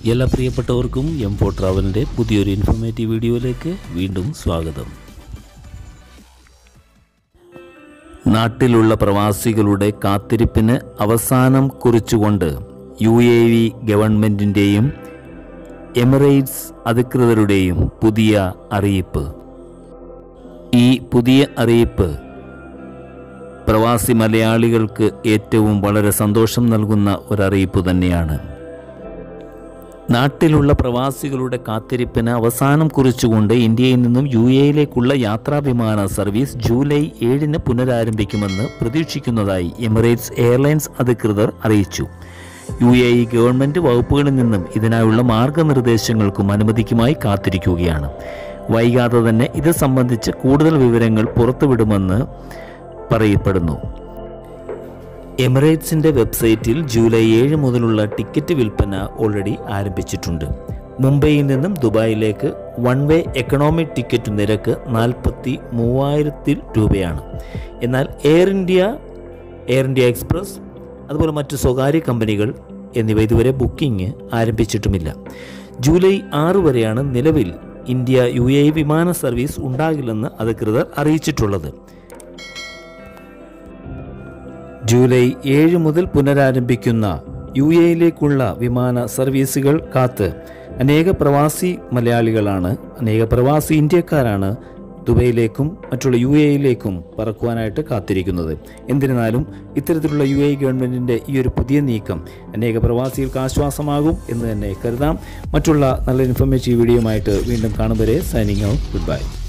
എല്ലാ പ്രിയപ്പെട്ടവർക്കും M four ട്രാവലിൻ്റെ പുതിയൊരു ഇൻഫോർമേറ്റീവ് വീഡിയോയിലേക്ക് വീണ്ടും സ്വാഗതം നാട്ടിലുള്ള പ്രവാസികളുടെ കാത്തിരിപ്പിന് അവസാനം കുറിച്ചുകൊണ്ട് യു എ വി ഗവൺമെൻറ്റിൻ്റെയും എമിറേറ്റ്സ് അധികൃതരുടെയും പുതിയ അറിയിപ്പ് ഈ പുതിയ അറിയിപ്പ് പ്രവാസി മലയാളികൾക്ക് ഏറ്റവും വളരെ സന്തോഷം നൽകുന്ന ഒരറിയിപ്പ് തന്നെയാണ് നാട്ടിലുള്ള പ്രവാസികളുടെ കാത്തിരിപ്പിന് അവസാനം കുറിച്ചുകൊണ്ട് ഇന്ത്യയിൽ നിന്നും യു എയിലേക്കുള്ള യാത്രാ വിമാന സർവീസ് ജൂലൈ ഏഴിന് പുനരാരംഭിക്കുമെന്ന് പ്രതീക്ഷിക്കുന്നതായി എമിറേറ്റ്സ് എയർലൈൻസ് അധികൃതർ അറിയിച്ചു യു എ ഇ ഗവൺമെൻറ് വകുപ്പുകളിൽ നിന്നും ഇതിനായുള്ള മാർഗനിർദ്ദേശങ്ങൾക്കും അനുമതിക്കുമായി കാത്തിരിക്കുകയാണ് വൈകാതെ തന്നെ ഇത് സംബന്ധിച്ച് കൂടുതൽ വിവരങ്ങൾ പുറത്തുവിടുമെന്ന് പറയപ്പെടുന്നു എമിറേറ്റ്സിൻ്റെ വെബ്സൈറ്റിൽ ജൂലൈ ഏഴ് മുതലുള്ള ടിക്കറ്റ് വിൽപ്പന ഓൾറെഡി ആരംഭിച്ചിട്ടുണ്ട് മുംബൈയിൽ നിന്നും ദുബായിലേക്ക് വൺ വേ എക്കണോമിക് ടിക്കറ്റ് നിരക്ക് നാൽപ്പത്തി മൂവായിരത്തിൽ രൂപയാണ് എന്നാൽ Air India Air India Express അതുപോലെ മറ്റ് സ്വകാര്യ കമ്പനികൾ എന്നിവ ഇതുവരെ ബുക്കിംഗ് ആരംഭിച്ചിട്ടുമില്ല ജൂലൈ ആറ് വരെയാണ് നിലവിൽ ഇന്ത്യ യു എ വിമാന സർവീസ് ഉണ്ടാകില്ലെന്ന് അധികൃതർ അറിയിച്ചിട്ടുള്ളത് ജൂലൈ ഏഴ് മുതൽ പുനരാരംഭിക്കുന്ന യു എയിലേക്കുള്ള വിമാന സർവീസുകൾ കാത്ത് അനേക പ്രവാസി മലയാളികളാണ് അനേക പ്രവാസി ഇന്ത്യക്കാരാണ് ദുബൈയിലേക്കും മറ്റുള്ള യു എയിലേക്കും പറക്കുവാനായിട്ട് കാത്തിരിക്കുന്നത് എന്നിരുന്നാലും ഇത്തരത്തിലുള്ള യു എ ഗവൺമെൻറ്റിൻ്റെ ഈ ഒരു പുതിയ നീക്കം അനേക പ്രവാസികൾക്ക് ആശ്വാസമാകും എന്ന് തന്നെ കരുതാം മറ്റുള്ള നല്ല ഇൻഫർമേറ്റീവ് വീഡിയോയുമായിട്ട് വീണ്ടും കാണും വരെ സൈനിങ് ഔട്ട് ഗുഡ് ബൈ